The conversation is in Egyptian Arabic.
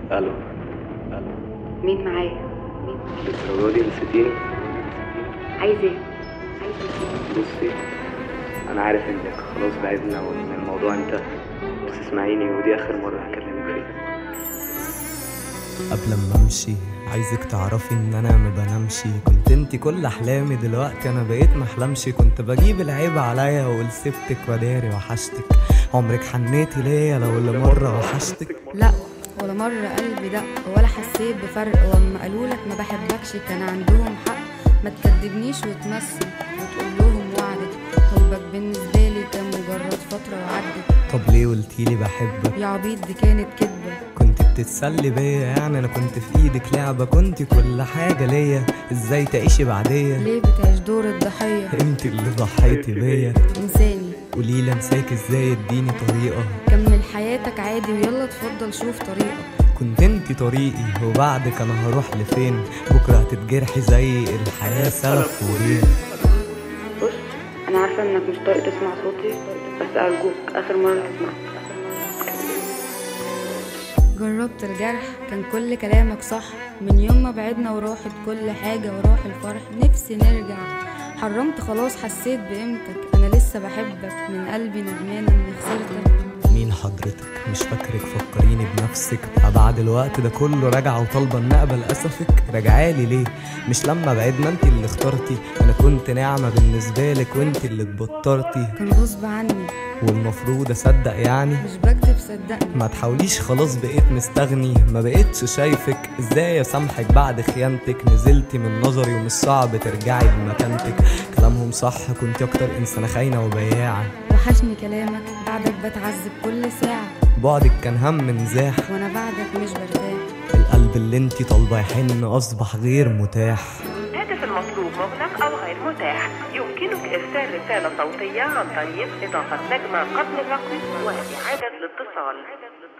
الو الو مين معايا مين للدرجة دي نسيتيني عايز ايه عايز ايه بصي انا عارف انك خلاص بعدنا وان الموضوع انتهى بس اسمعيني ودي اخر مرة هكلمك فيها قبل ما امشي عايزك تعرفي ان انا ما بنامش كنت انت كل احلامي دلوقتي انا بقيت محلمش كنت بجيب العيب عليا واقول سبتك وداري وحشتك عمرك حنيتي ليا لو لمرة وحشتك لا ولا مرة قلبي دق ولا حسيت بفرق واما قالولك ما بحبكش كان عندهم حق ما تكدبنيش وتمثل وتقول لهم وعدك حبك بالنسبة لي كان مجرد فترة وعدت طب ليه قلتيلي بحبك يا عبيط دي كانت كدبة كنت بتتسلي بيا يعني انا كنت في ايدك لعبة كنت كل حاجة ليا ازاي تعيشي بعديا ليه بتعيش دور الضحية انت اللي ضحيتي بيا انساني قوليلي انساك ازاي اديني طريقة كمل حياتك عادي ويلا تفضل شوف طريقك كنت انت طريقي وبعدك انا هروح لفين بكرة هتتجرحي زي الحياة سلف ورين بص انا عارفة انك مش طايق تسمع صوتي بس ارجوك اخر مرة تسمع جربت الجرح كان كل كلامك صح من يوم ما بعدنا وراحت كل حاجة وراح الفرح نفسي نرجع حرمت خلاص حسيت بقيمتك انا لسه بحبك من قلبي ندمانة اني خسرتك مين حضرتك مش فاكرك فكريني بنفسك بعد الوقت ده كله راجعة وطالبة ان اقبل اسفك راجعالي ليه مش لما بعدنا انت اللي اخترتي انا كنت نعمة بالنسبة لك وانت اللي اتبطرتي كان غصب عني والمفروض اصدق يعني مش بكدب صدقني ما تحاوليش خلاص بقيت مستغني ما بقيتش شايفك ازاي اسامحك بعد خيانتك نزلتي من نظري ومش صعب ترجعي بمكانتك كلامهم صح كنت اكتر انسانة خاينة وبياعة وحشني كلامك بعدك بتعذب كل ساعة بعدك كان هم نزاح وانا بعدك مش برتاح القلب اللي انتي طالبة يحن اصبح غير متاح هاتف المطلوب مغلق أو غير متاح يمكنك إرسال رسالة صوتية عن طريق إضافة نجمة قبل الرقم وإعادة الاتصال